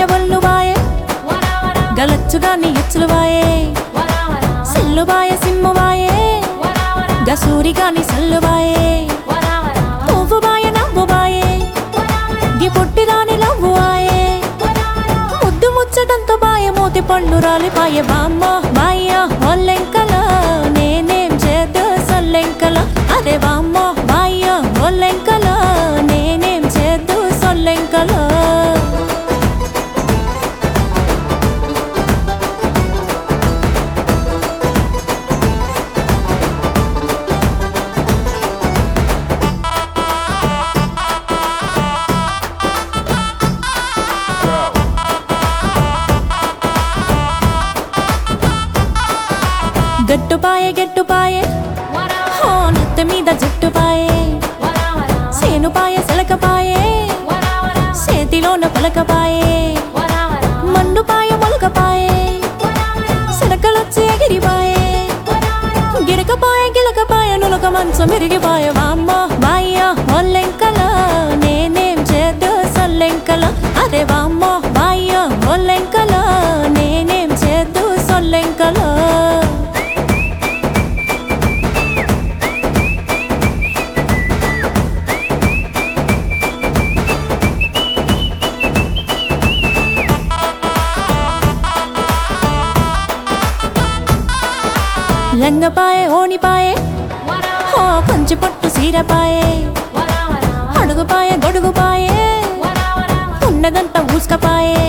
ఒల్లుబాయే గలచ్చుగాని ఎచ్చులువాయే సెల్లుబాయ సిమ్మువాయే గసూరిగాని సల్లుబాయే పువ్వుబాయ నవ్వుబాయే గి పొట్టిదాని లవ్వువాయే ముద్దు ముచ్చటంతో బాయ మూతి పళ్ళు రాలిపాయ బామ్మ బాయ్య ఒల్లెంకల నేనేం చేద్దు సొల్లెంకల అదే బామ్మ బాయ్య ఒల్లెంకల నేనేం చేద్దు సొల్లెంకల గట్టుపాయే గట్టుపాయే హో నెత్త మీద జుట్టుపాయే సేనుపాయ సెలకపాయే చేతిలోన పలకపాయే మండుపాయ మొలకపాయే సెలకలొచ్చి ఎగిరిపాయే గిరకపాయ గిలకపాయ నులక మంచం మెరిగిపాయ వామ్మ బాయ్య ఒల్లెంకల నేనేం చేద్దు సొల్లెంకల అదే వామ్మ బాయ్య ఒల్లెంకల నేనేం చేద్దు సొల్లెంకల లంగపాయే ఓనిపాయే హో పంచి పట్టు సీరపాయే అడుగుపాయే గొడుగుపాయే ఉన్నదంతా ఊసుకపాయే